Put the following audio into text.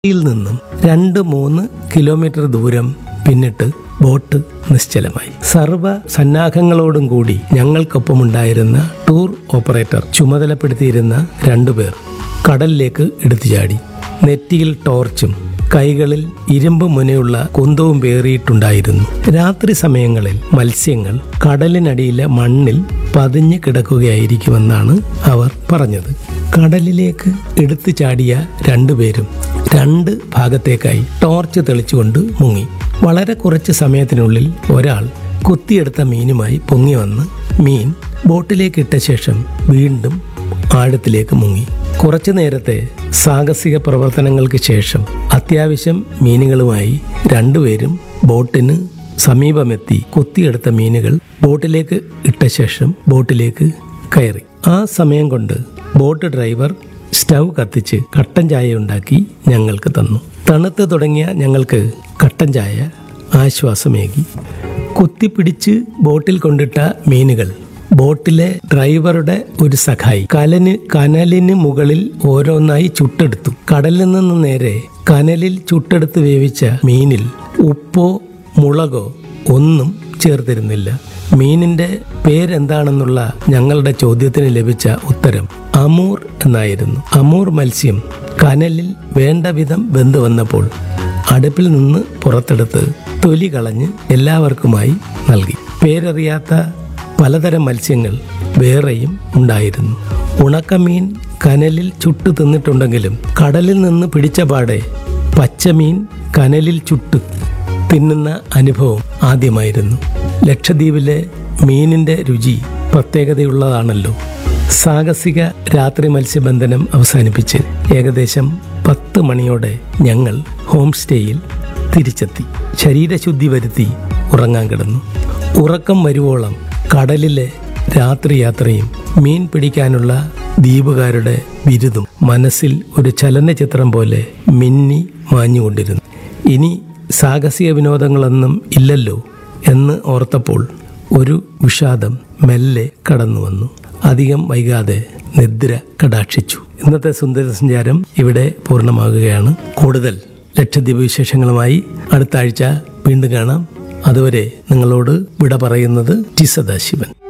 യിൽ നിന്നും രണ്ട് മൂന്ന് കിലോമീറ്റർ ദൂരം പിന്നിട്ട് ബോട്ട് നിശ്ചലമായി സർവ സന്നാഹങ്ങളോടും കൂടി ഞങ്ങൾക്കൊപ്പമുണ്ടായിരുന്ന ടൂർ ഓപ്പറേറ്റർ ചുമതലപ്പെടുത്തിയിരുന്ന രണ്ടുപേർ കടലിലേക്ക് എടുത്തു ചാടി നെറ്റിയിൽ ടോർച്ചും കൈകളിൽ ഇരുമ്പ് മുനയുള്ള കുന്തവും പേറിയിട്ടുണ്ടായിരുന്നു രാത്രി സമയങ്ങളിൽ മത്സ്യങ്ങൾ കടലിനടിയിലെ മണ്ണിൽ പതിഞ്ഞു കിടക്കുകയായിരിക്കുമെന്നാണ് അവർ പറഞ്ഞത് കടലിലേക്ക് എടുത്തു ചാടിയ രണ്ടുപേരും രണ്ട് ഭാഗത്തേക്കായി ടോർച്ച് തെളിച്ചുകൊണ്ട് മുങ്ങി വളരെ കുറച്ച് സമയത്തിനുള്ളിൽ ഒരാൾ കുത്തിയെടുത്ത മീനുമായി പൊങ്ങി വന്ന് മീൻ ബോട്ടിലേക്ക് ഇട്ട ശേഷം വീണ്ടും ആഴത്തിലേക്ക് മുങ്ങി കുറച്ചു നേരത്തെ സാഹസിക പ്രവർത്തനങ്ങൾക്ക് ശേഷം അത്യാവശ്യം മീനുകളുമായി രണ്ടുപേരും ബോട്ടിന് സമീപമെത്തി കുത്തിയെടുത്ത മീനുകൾ ബോട്ടിലേക്ക് ഇട്ട ശേഷം ബോട്ടിലേക്ക് കയറി ആ സമയം കൊണ്ട് ബോട്ട് ഡ്രൈവർ സ്റ്റൗ കത്തിച്ച് കട്ടൻ ചായ ഉണ്ടാക്കി ഞങ്ങൾക്ക് തന്നു തണുത്ത് തുടങ്ങിയ ഞങ്ങൾക്ക് കട്ടൻ ചായ ആശ്വാസമേകി കുത്തിപ്പിടിച്ച് ബോട്ടിൽ കൊണ്ടിട്ട മീനുകൾ ബോട്ടിലെ ഡ്രൈവറുടെ ഒരു സഖായി കലന് കനലിന് മുകളിൽ ഓരോന്നായി ചുട്ടെടുത്തു കടലിൽ നിന്ന് നേരെ കനലിൽ ചുട്ടെടുത്ത് വേവിച്ച മീനിൽ ഉപ്പോ മുളകോ ഒന്നും ചേർത്തിരുന്നില്ല മീനിന്റെ പേരെന്താണെന്നുള്ള ഞങ്ങളുടെ ചോദ്യത്തിന് ലഭിച്ച ഉത്തരം അമൂർ എന്നായിരുന്നു അമൂർ മത്സ്യം കനലിൽ വേണ്ട വിധം വെന്ത് വന്നപ്പോൾ അടുപ്പിൽ നിന്ന് പുറത്തെടുത്ത് തൊലി കളഞ്ഞ് എല്ലാവർക്കുമായി നൽകി പേരറിയാത്ത പലതരം മത്സ്യങ്ങൾ വേറെയും ഉണ്ടായിരുന്നു ഉണക്കമീൻ കനലിൽ ചുട്ടു തിന്നിട്ടുണ്ടെങ്കിലും കടലിൽ നിന്ന് പിടിച്ച പാടെ പച്ചമീൻ കനലിൽ ചുട്ട് തിന്നുന്ന അനുഭവം ആദ്യമായിരുന്നു ലക്ഷദ്വീപിലെ മീനിന്റെ രുചി പ്രത്യേകതയുള്ളതാണല്ലോ സാഹസിക രാത്രി മത്സ്യബന്ധനം അവസാനിപ്പിച്ച് ഏകദേശം പത്ത് മണിയോടെ ഞങ്ങൾ ഹോം സ്റ്റേയിൽ തിരിച്ചെത്തി ശരീരശുദ്ധി വരുത്തി ഉറങ്ങാൻ കിടന്നു ഉറക്കം വരുവോളം കടലിലെ രാത്രി യാത്രയും മീൻ പിടിക്കാനുള്ള ദ്വീപുകാരുടെ ബിരുദും മനസ്സിൽ ഒരു ചലനചിത്രം പോലെ മിന്നി മാഞ്ഞുകൊണ്ടിരുന്നു ഇനി സാഹസിക വിനോദങ്ങളൊന്നും ഇല്ലല്ലോ എന്ന് ഓർത്തപ്പോൾ ഒരു വിഷാദം മെല്ലെ കടന്നു വന്നു അധികം വൈകാതെ നിദ്ര കടാക്ഷിച്ചു ഇന്നത്തെ സുന്ദര സഞ്ചാരം ഇവിടെ പൂർണ്ണമാകുകയാണ് കൂടുതൽ ലക്ഷദ്വീപ് വിശേഷങ്ങളുമായി അടുത്ത ആഴ്ച വീണ്ടും കാണാം അതുവരെ നിങ്ങളോട് വിട പറയുന്നത് ടി സദാശിവൻ